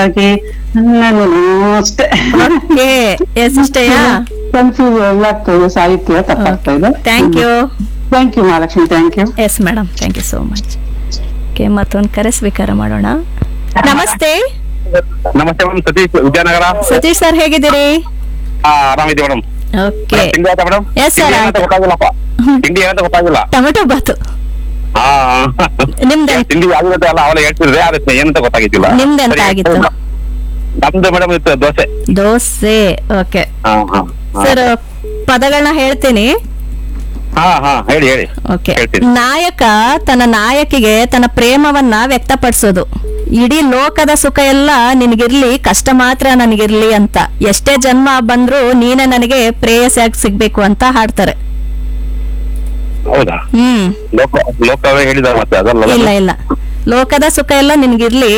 ಹಾಗೆ ನಾನು ಅಷ್ಟೇ ಓಕೆ ಎಸ್ ಇಷ್ಟೇಯಾ ಕನ್ಫ್ಯೂಸ್ ಆಗ್ತದೆ ಸಾಹಿತ್ಯ ತಪ್ಪಾಗ್ತಾ ಇದೆ thank you thank you Mahalakshmi thank you yes madam thank you so much okay ಮತ್ತೊಂದು ಕರೆ ಸ್ವೀಕಾರ ಮಾಡೋಣ ನಮಸ್ತೆ ನಮಸ್ತೆ ಮೇಡಮ್ ಸತೀಶ್ ವಿದ್ಯಾನಗರ ಸತೀಶ್ ಸರ್ ಹೇಗಿದ್ದೀರಿ ಹಾ ಆರಾಮಿದ್ದೀವಿ ಮೇಡಮ್ ಓಕೆ ತಿಂಡಿ ಆಯ್ತಾ ಮೇಡಮ್ Yes, sir, ಏನಂತ ಆಯ್ತು. ಗೊತ್ತಾಗಿಲ್ಲಪ್ಪ ತಿಂಡಿ ಏನಂತ ಗೊತ್ತಾಗಿಲ್ಲ ಟೊಮೆಟೊ ಬಾತು ಹಾ ನಿಮ್ದು ತಿಂಡಿ ಆಗಿರುತ್ತೆ ಅಲ್ಲ ಅವಳ ಹೇಳ್ತಿದ್ರೆ ಅದಕ್ಕೆ ಏನಂತ ಗೊತ್ತಾಗಿದ್ದಿಲ್ಲ ನಿಮ್ದೆಂತ ಸರಿ, ಆಗಿತ್ತು? ನಮ್ದು ಮೇಡಮ್ ಇತ್ತು ದೋಸೆ ದೋಸೆ ಓಕೆ ಹಾ ಹಾ ಹಾ. ಸರ್ ಪದಗಳನ್ನ ಹೇಳ್ತೀನಿ ಹಾ ಹಾ ಹೇಳಿ ಹೇಳಿ ಓಕೆ ಹೇಳ್ತೀನಿ. ನಾಯಕ ತನ್ನ ನಾಯಕಿಗೆ ತನ್ನ ಪ್ರೇಮವನ್ನ ವ್ಯಕ್ತಪಡಿಸೋದು ಇಡೀ ಲೋಕದ ಸುಖ ಎಲ್ಲ ನಿನಗಿರ್ಲಿ ಕಷ್ಟ ಮಾತ್ರ ನನಗಿರ್ಲಿ ಅಂತ ಎಷ್ಟೇ ಜನ್ಮ ಬಂದ್ರೂ ನೀನೇ ನನಗೆ ಪ್ರೇಯಸಿಯಾಗಿ ಸಿಗ್ಬೇಕು ಅಂತ ಹಾಡ್ತಾರೆ ಹೌದಾ ಹ್ಮ್ ಲೋಕ ಲೋಕವೇ ಹೇಳಿದ ಮತ್ತೆ ಅದಲ್ಲ ಇಲ್ಲ ಇಲ್ಲ ಲೋಕದ ಸುಖ ಎಲ್ಲ ನಿನಗಿರ್ಲಿ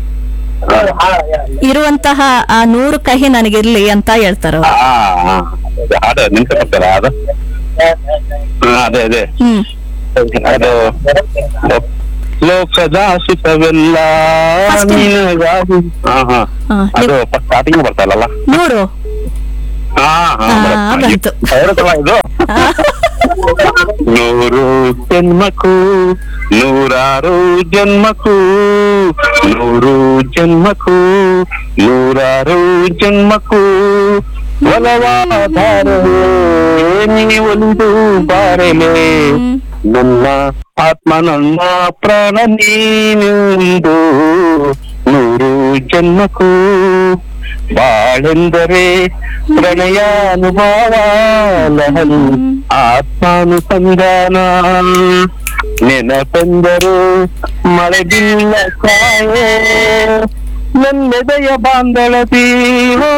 ಇರುವಂತಹ ಆ ನೂರು ಕಹಿ ನನಗಿರ್ಲಿ ಅಂತ ಹೇಳ್ತಾರ ಹಾ ಹಾ ಅದು ನಿಮಿಷ ಬರ್ತಾರ ಅದು ಹಾ, ಅದೇ ಅದೇ ಹ್ಮ್ ಅದು ಲೋ- ಲೋಕದ ಸುಖವೆಲ್ಲ First- ನಿನಗಾಗಿ ಹಾ ಹಾ ಹಾ, ಅದು ಸ್ಟಾರ್ಟಿಂಗ್ ಬರ್ತಾರಲ್ಲ ನೂರು ಹಾ ಹಾ ಹಾ, ಬರುತ್ತೆ. ಬಂತು. ಬರುತ್ತಲ್ಲ ಇದು ಆ, ನೂರು ಜನ್ಮಕ್ಕೂ ನೂರಾರು ಜನ್ಮಕ್ಕೂ ನೂರು ಜನ್ಮಕ್ಕೂ ನೂರಾರು ಜನ್ಮಕ್ಕೂ ಒಲವಾದಾರವೇ ನೀ ಒಂದು ಬಾರಲೆ ಹ್ಮ್. ನನ್ನ ಆತ್ಮ ನನ್ನ ಪ್ರಾಣ ನೀನೆಂದು ನೂರು ಜನ್ಮಕ್ಕೂ ಬಾಳೆಂದರೆ ಪ್ರಣಯಾನುಭವ ಲಹರಿ ಆತ್ಮಾನುಸಂಧಾನ ನೆನಪೆಂದರೆ ಮಳೆ ಬಿಲ್ಲ ಕಾಯೆ ನನ್ನೆದೆಯ ಬಾಂಧಳದಿ ಓ,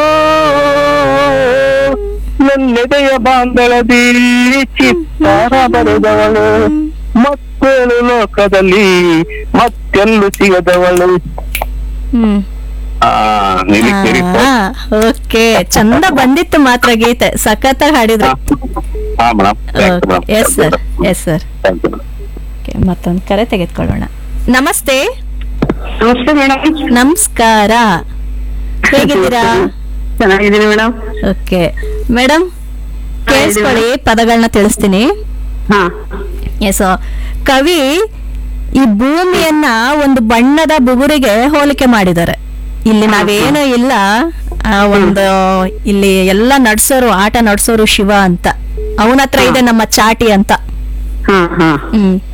ನನ್ನೆದೆಯ ಬಾಂಧಳದಿ ಚಿತ್ತಾರ ಬರೆದವಳು ಮತ್ತೇಳು ಲೋಕದಲ್ಲಿ ಮತ್ತೆಲ್ಲೂ ಸಿಗದವಳು ಹ್ಮ್ ಆ ನಿಲ್ಲಿಸಿ ನಿಲ್ಲಿಸಿ. ಓಕೆ ಚಂದ ಬಂದಿತ್ತು ಮಾತ್ರ ಗೀತೆ ಸಖತ್ತಾಗಿ ಹಾಡಿದ್ರು ಹಾ madam yes sir yes sir okay ಮತ್ತೊಂದು ಕರೆ ತೆಗೆದುಕೊಳ್ಳೋಣ ನಮಸ್ತೆ ನಮಸ್ತೆ ಮೇಡಮ್ ನಮಸ್ಕಾರ ಹೇಗಿದ್ದೀರಾ ಚೆನ್ನಾಗಿದ್ದೀನಿ ಮೇಡಮ್ ಓಕೆ ಮೇಡಮ್ ಕೇಳಿಸ್ಕೊಳ್ಳಿ ಪದಗಳನ್ನ ತಿಳಿಸ್ತೀನಿ ಹಾ ಎಸ್ ಕವಿ ಈ ಭೂಮಿಯನ್ನ ಒಂದು ಬಣ್ಣದ ಬುಗುರಿಗೆ ಹೋಲಿಕೆ ಮಾಡಿದ್ದಾರೆ ಇಲ್ಲಿ ನಾವೇನು ಇಲ್ಲ ಆ ಒಂದು ಇಲ್ಲಿ ಎಲ್ಲ ನಡ್ಸೋರು ಆಟ ನಡ್ಸೋರು ಶಿವ ಅಂತ ಅವನ ಹತ್ರ ಇದೆ ನಮ್ಮ ಚಾಟಿ ಅಂತ ಹಾ ಹಾ ಹ್ಮ್